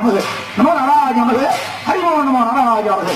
நமது நம நாராஜ நமது ஹரிமோ நம நாராஜ நமது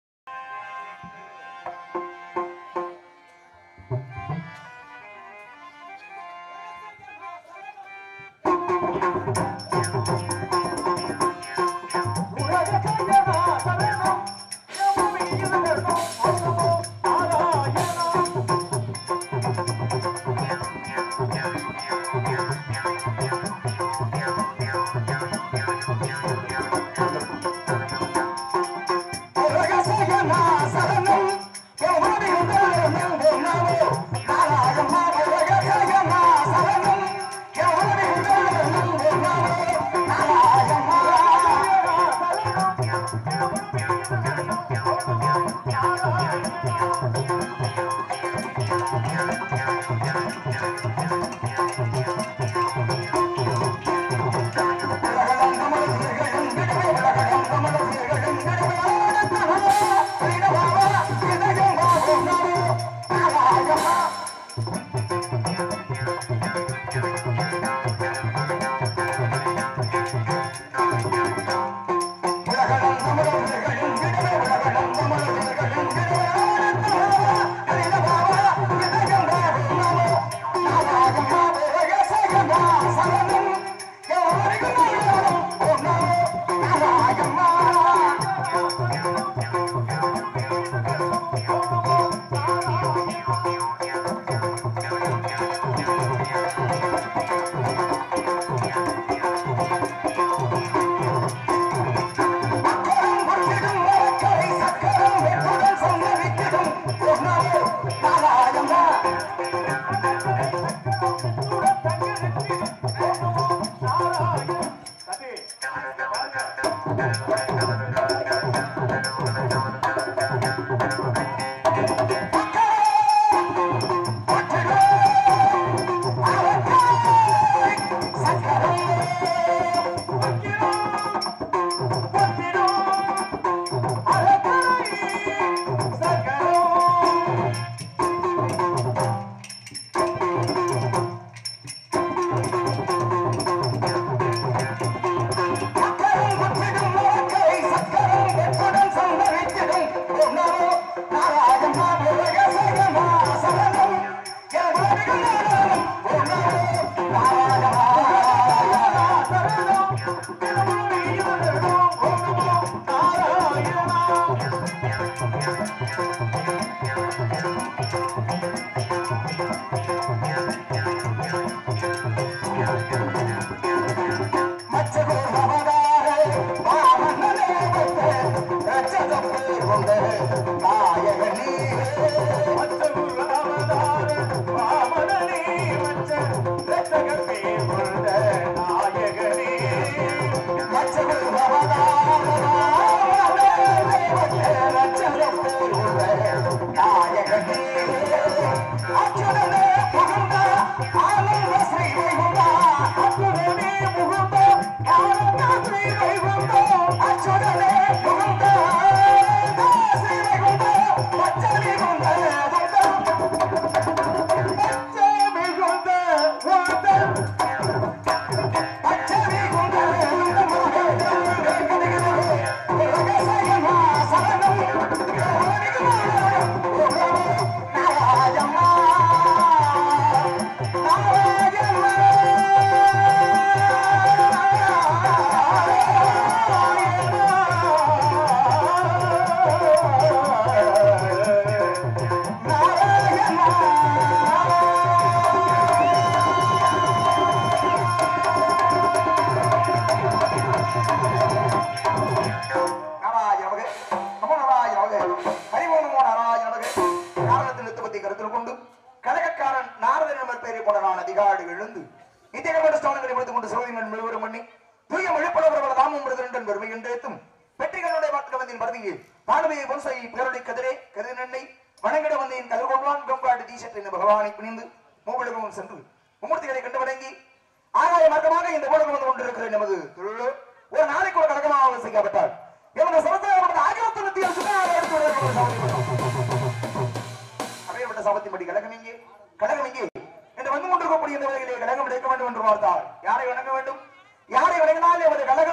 நாராய நமக நமோ நாராய நமக ஹரிஓ நமோ நாராய நமக நாரதத்தின் நித்துவத்தை கருத்தில் கொண்டு கழகக்காரன் நாரதன் என்பர் பெயரை கொண்டனான அதிகாடு எழுந்து நித்தியகமட ஸ்தானங்களை எடுத்துக் கொண்டு சோதிமன் மெழுவரும் பண்ணி தூய மொழிப்படவர்கள் தாமும் விருதுடன் பெருமை என்றேத்தும் வெற்றிகளுடைய வாக்கு வந்தின் பரதியில் பானுமையை பொன்சை பேருடைய கதிரே கதிரெண்ணை வணங்கிட வந்தேன் கதிர்கொள்வான் கம்காடு தீசட் என்ற பகவானை பிணிந்து மூவிலகமும் சென்று மும்மூர்த்திகளை கண்டு வணங்கி ஆகாய மார்க்கமாக இந்த உலகம் வந்து கொண்டிருக்கிற நமது தொழிலோ ஒரு நாளைக்கு ஒரு கழகமாக செய்யப்பட்டார் எமது சமஸ்தானப்பட்ட ஆயிரத்தி நூத்தி சுகாதார எடுத்து வருகிற சமஸ்தானம். அப்பேற்பட்ட சமத்தின்படி கழகம் இங்கே கழகம் இங்கே என்று வந்து கொண்டிருக்கக்கூடிய இந்த வகையிலே கழகம் எடுக்க வேண்டும் என்று பார்த்தார் யாரை வணங்க வேண்டும் யாரை வணங்கினால் எமது கழகம் என்பதிலே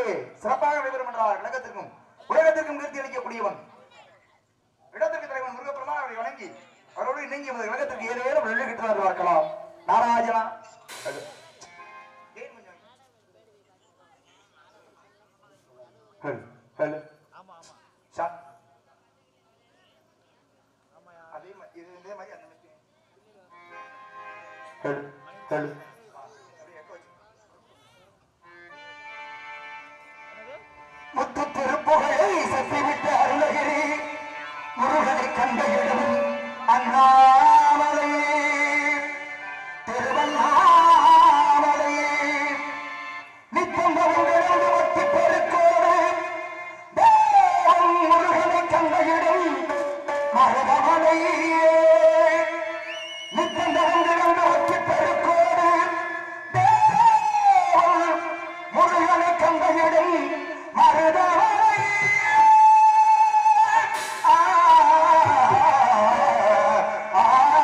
நமக்கு சிறப்பாக நடைபெறும் என்றார் கழகத்திற்கும் உலகத்திற்கும் கீர்த்தி அளிக்கக்கூடியவன் இடத்திற்கு தலைவன் முருகப்பெருமான் அவரை வணங்கி அவரோடு இணங்கி நமது கழகத்திற்கு ஏதேனும் எழுகிட்டு பார்க்கலாம் நாராஜனா அது. ஏன் கொஞ்சம் ஹலோ ஹலோ ஷாட் அதே மாதிரி இது இதே மாதிரி அந்த மாதிரி ஹலோ ஹலோ முத்து திருப்புகழை சத்திவிட்ட அருணகிரி முருகனை கண்ட இடம் அண்ணாமலையே திருவண்ணாமலையே நித்தம் வருகிறது ஒத்தி பெருக்கோடு தேவன் முருகனை கண்ட இடம் மருதமலையே நித்தம் வருகிறது ஒத்தி பெருக்கோடு தேவன் முருகனை கண்ட இடம் மருதமலையே ஆ ஆ,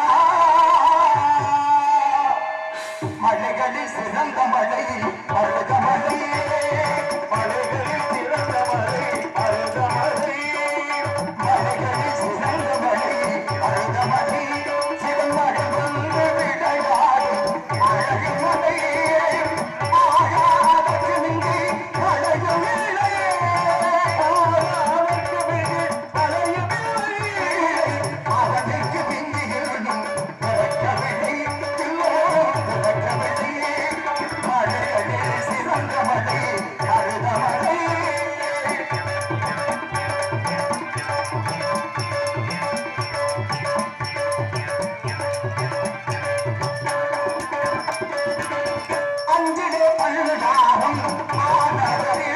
ஆ மலைகளில் சிறந்த மலை அழுத மலையே மலைகளில் சிறந்த மலை அழுத மலை மலைகளில் சிறந்த மலை அழுத மலை சிவமலை வந்து விளையாடும் அழகு மலையே ஆகாதற்கு மிஞ்சி அழகுமில்லை ஆகாதற்கு மிஞ்சி அழகுமில்லை அவனுக்கு மிஞ்சி இருந்தும் பிறக்கவில்லை எல்லோரும் பிறக்கவில்லை மலைகளே சிறந்த மலை அழுத மலை அஞ்சிலே பழுதாகும் ஆனவரில்லை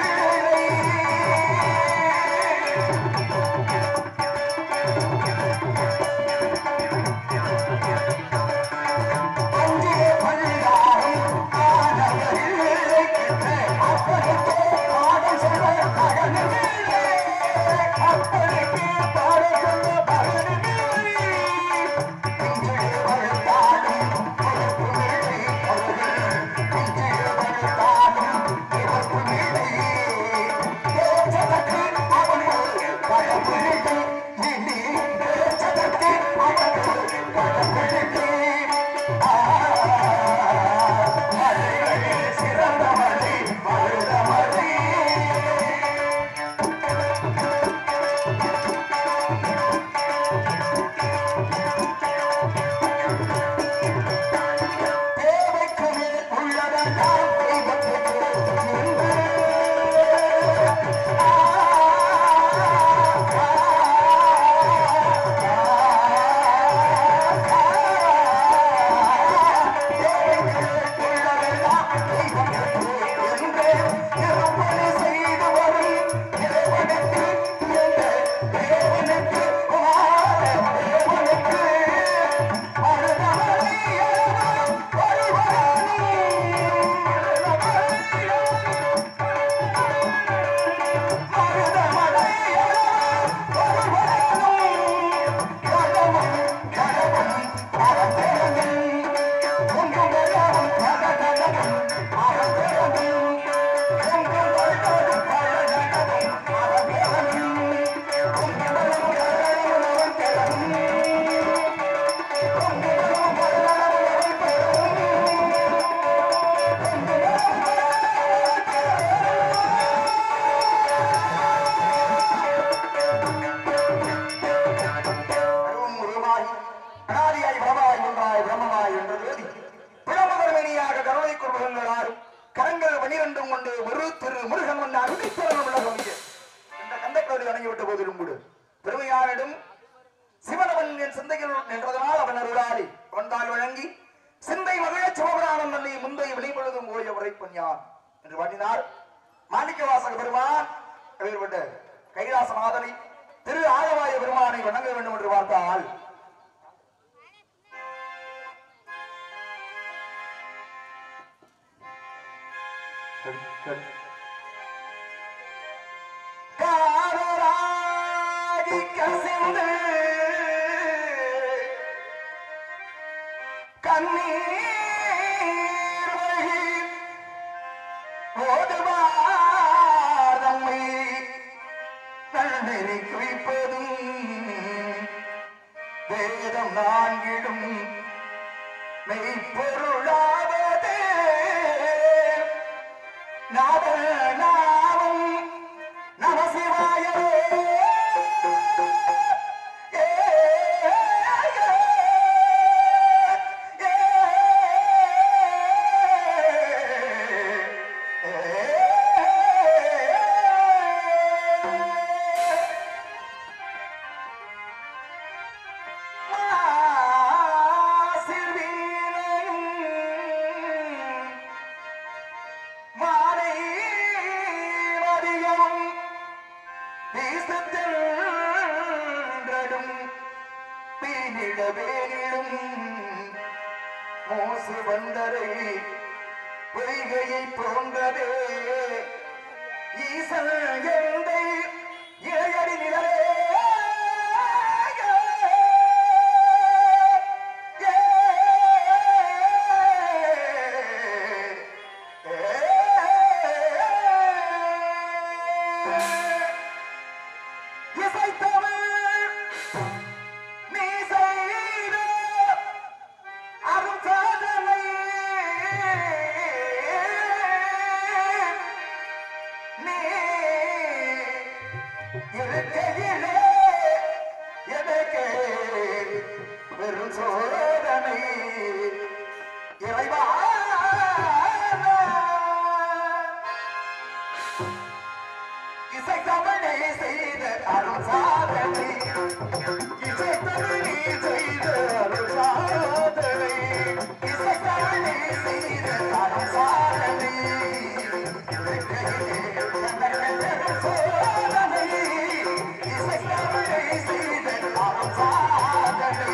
அஞ்சிலே பழுதாகும் ஆனவரில்லை அப்பனுக்கு பாடம் சொல்ல மகனில்லை அப்பனுக்கு பாடம் சொல்ல மகனில்லை நெஞ்சிலே வழுத்தாடும் பொறுப்புமில்லை அவர்கள் நெஞ்சிலே வழுத்தாடும் பொறுப்புமில்லை பேச்சதற்கு அவர்கள் கடவுளுக்கு இனி பேச்சதற்கு அவர்கள் கடவுளுக்கு ஆ, மலைகளே சிறந்த மலை மருத மலை தேவைக்கு மேல் உள்ளதெல்லாம் தெய்வத்துக்கு என்று. ஆ, ஆ, ஆ, தேவைக்கு மேல் உள்ளதெல்லாம் தெய்வத்துக்கு என்று. திருப்பணி செய்து வரும் இறைவனுக்கு என்ற தேவனுக்கு குமார தேவனுக்கு அழுதமலை அழுதம் அருவும் உருவாகி அனாதியாய் பிரமாய் ஒன்றாய் பிரம்மமாய் என்று வேதி பிளமதர்மணியாக கருணை கொள்வர்களாரும் கரங்கள் பனிரெண்டும் கொண்டு ஒரு திரு முருகன் வந்த அருமைத்திறன் உலகம் இங்கே என்ற கந்தக்கோடி வணங்கிவிட்ட போதிலும் கூட பெருமையானிடம் சிவனவன் என் சிந்தையில் நின்றதனால் அவன் அருளாளி வந்தால் வழங்கி சிந்தை மகிழ சிவபுராணம் தன்னை முந்தை வெளிப்பொழுதும் ஓய உரைப்பன் யான் என்று பாடினார் மாணிக்க வாசக பெருமான் அப்பேற்பட்ட கைலாசநாதனை திரு ஆழவாய பெருமானை வணங்க வேண்டும் என்று பார்த்தால் காரராகி கசிந்து கண்ணீர் வழி ஓடுவார் சொல்லி குறிப்பதும் வேதம் நான்கிடும் மெய்ப்பொருளாவதே நாத நாமம் நம சிவாயவே ஏ, ஏ, ஏ, ஏ. மாசிர்வீணையும் மாலை மதியம் வீசத்தென்றடும் பீனிட வேலிடும் மோசு வந்தரை பொய்கையை போன்றதே ஈசல் எந்தை இளையடி நிழலே இசைத்தமிழ் நீ செய்த அரும் சாதனை நீ இருக்கையிலே எனக்கு வெறும் சோதனை இறைவா இசை தமிழே செய்த அருள் சாதனை இசை தமிழே செய்த அருள் சாதனை இசை தமிழே செய்த அருள் சாதனை சோதனை இசை தமிழே செய்த அருள் சாதனை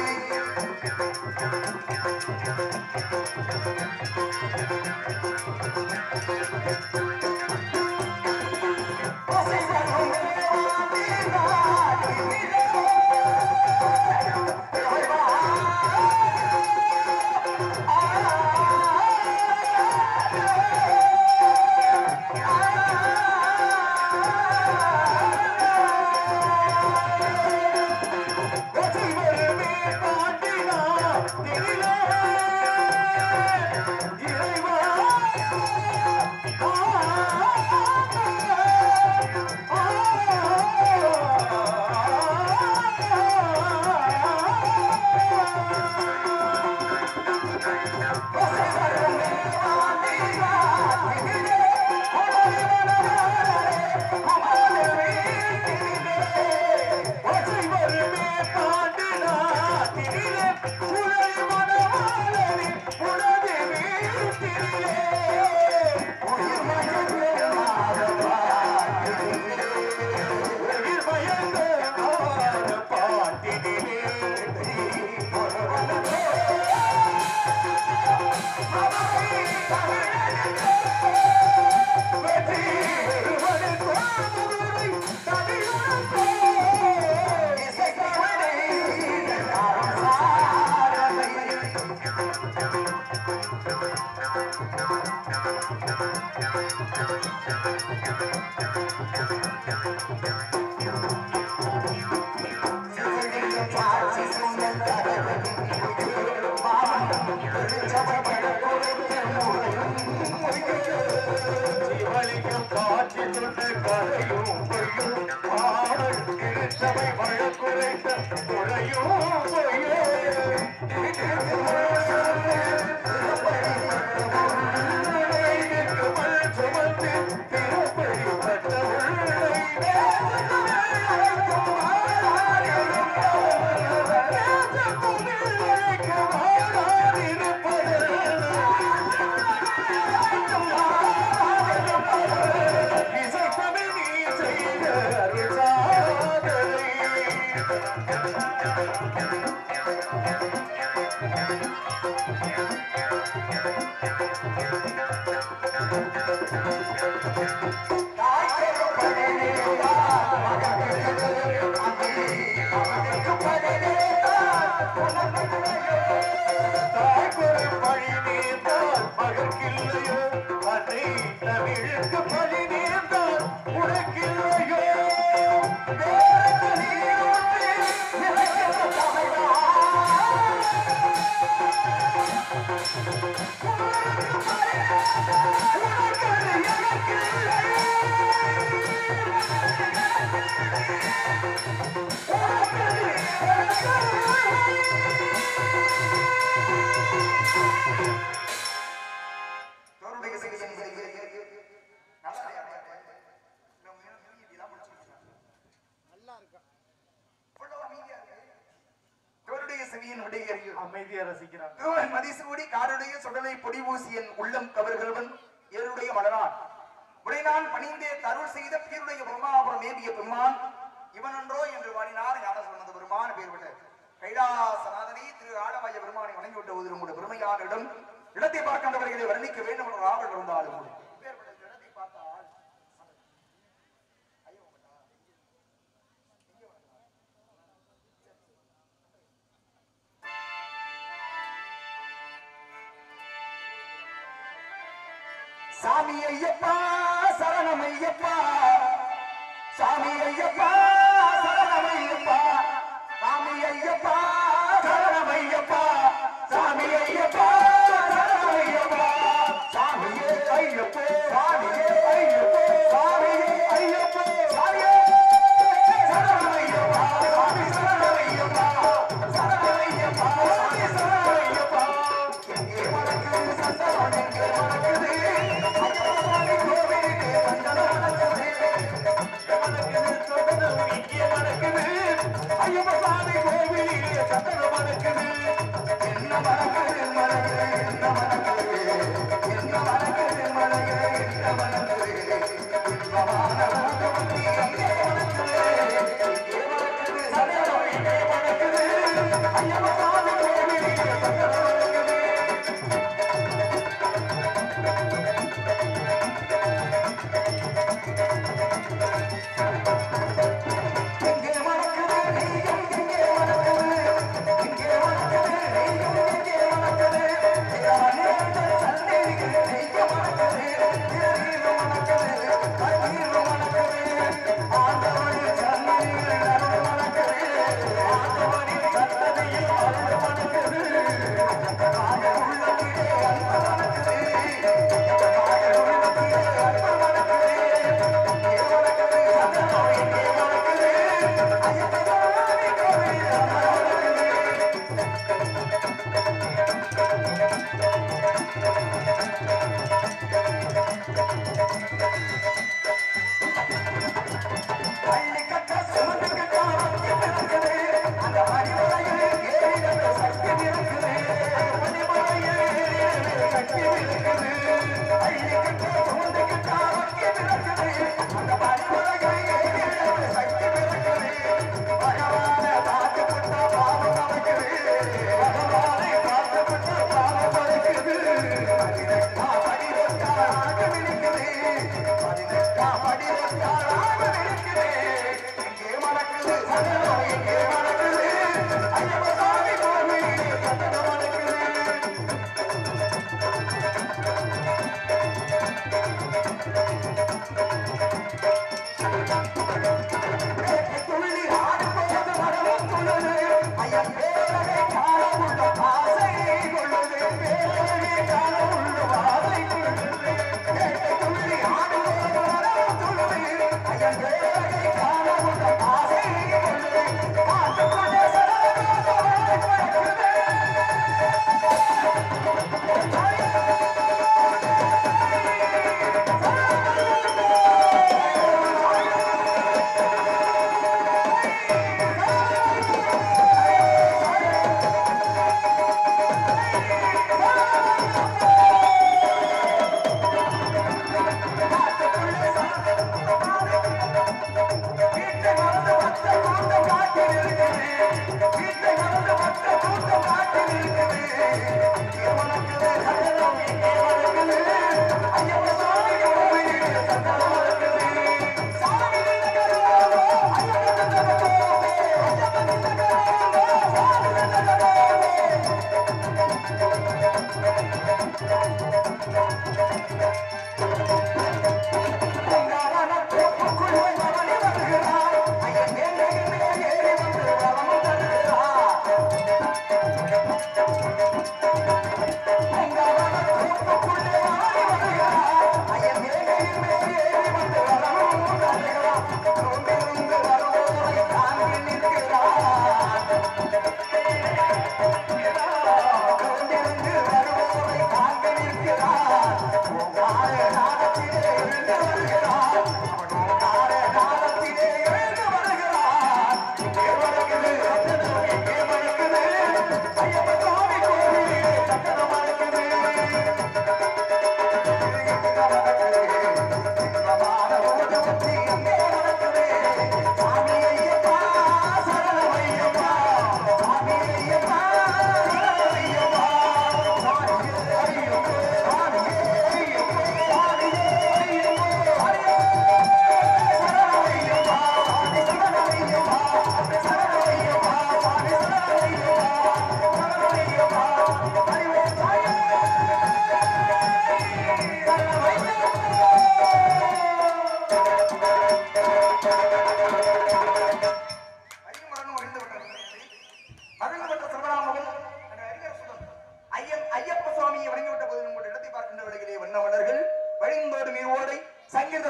சிவலிங்கம் காட்சி தொட்டு கரையும் பொய்யும் பாடல் திருச்சபை வழக்குரைத்த குறையும் பொய்யே சுமந்து திருப்பதி பட்ட இசைத்தமிழ் நீ செய்த அருள்சாதனை தாய்க்குறை பழி நேர்ந்தால் மகற்கில்லையோ அன்னை தமிழுக்கு பழி நேர்ந்தால் உனக்கில்லையோ வேறு கண்ணின் விடையறியும் அமைதியா ரசிக்கிறாங்க திருவன் மதிசூடி காருடைய சுடலை பொடி பூசியன் உள்ளம் கவர்களவன் ஏருடைய மலரான் உடைனான் பணிந்தே தருள் செய்த பீருடைய பிரம்மாபுரம் ஏவிய பெருமான் இவனன்றோ என்று வாடினார் ஞான சொன்னது பெருமான் பேர் விட்ட கைலாசநாதனை திரு ஆடவாய பெருமானை வணங்கிவிட்ட ஒரு உங்களுடைய பெருமையான இடம் இடத்தை பார்க்கின்றவர்களை வர்ணிக்க வேண்டும் என்ற ஆவல் இருந்தாலும் கூட. இப்பேற்பட்ட இடத்தை பார்த்தால் சாமி ஐயப்பா சரணம் ஐயப்பா சாமி ஐயப்பா சரணம் ஐயப்பா சாமி ஐயப்பா சரணம் ஐயப்பா சாமி ஐயப்பா சரணம் ஐயப்பா சாமியே ஐயப்போ சாமியே ஐயப்போ சாமியே ஐயப்போ சாமியே சரணம் ஐயப்பா சாமி சரணம் ஐயப்பா சரணம் ஐயப்பா சாமி சரணம் ஐயப்பா எங்கே வணக்குது சந்தனம் எங்கே வணக்குது ஐயப்பா கோவிலுக்கு வந்தனம் வணக்குது மணக்குது, சொந்தம் இங்கே மணக்குது. ஐயப்ப சாமி கோவிலிலே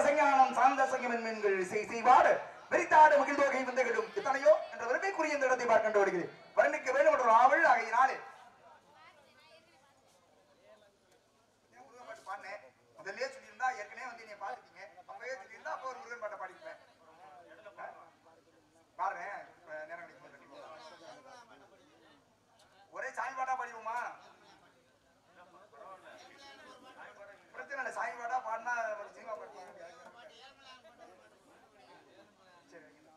சஞானம் சாந்த சங்கமன் மீன்கள் இசை செய்வாடு வெறித்தாடு மகிழ்ந்தோகை விந்தைகளும் எத்தனையோ என்ற விரும்பிக்குரிய இந்த இடத்தை பார்க்கின்ற வருகிறேன் வர்ணிக்க வேண்டும் என்ற ஒரு ஆவல் ஆகையினாலே ஏன் முருகன் பாட்டு பாடினேன்? முதல்லயே சொல்லியிருந்தா ஏற்கனவே வந்து என்னைய பார்த்துட்டீங்க. அப்பவே சொல்லியிருந்தா அப்போ ஒரு முருகன் பாட்டை பாடியிருப்பேன். ஆ? பாடுறேன். இப்ப நேரம் கிடைக்கும் போது கண்டிப்பா. ஒரே சாமி பாட்டா பாடிடுவோமா பிரச்சனை இல்லை சாமி பாட்டா பாடினா ஒரு சினிமா பாட்டு சரி வைங்க.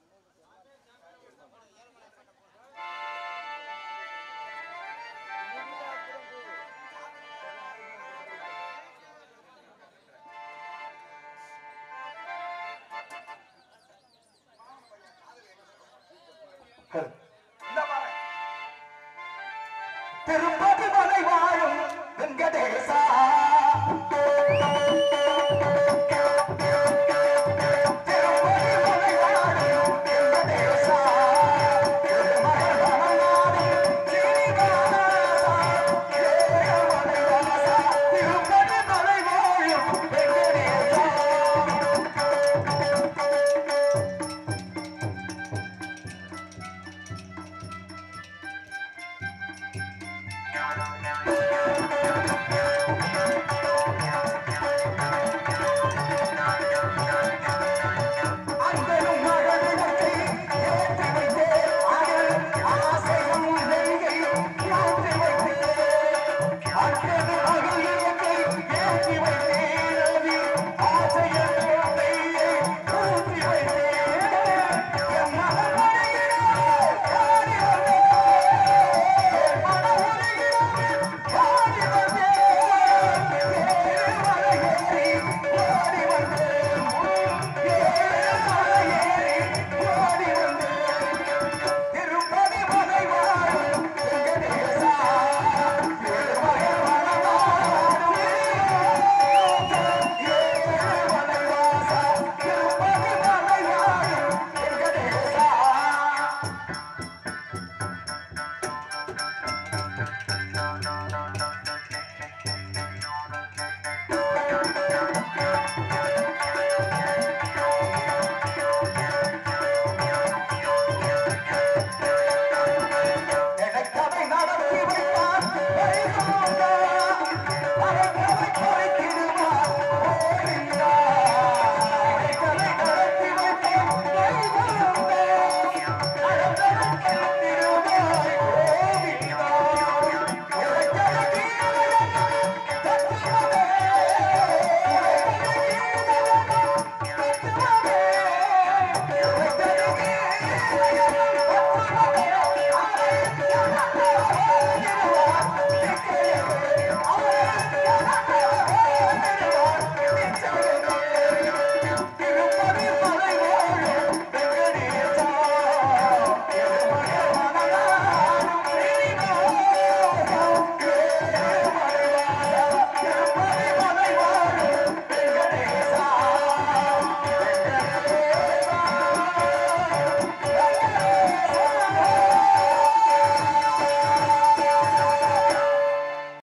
இந்தா பாரு. திருப்பதி மலை வாழும் வெங்கடேசா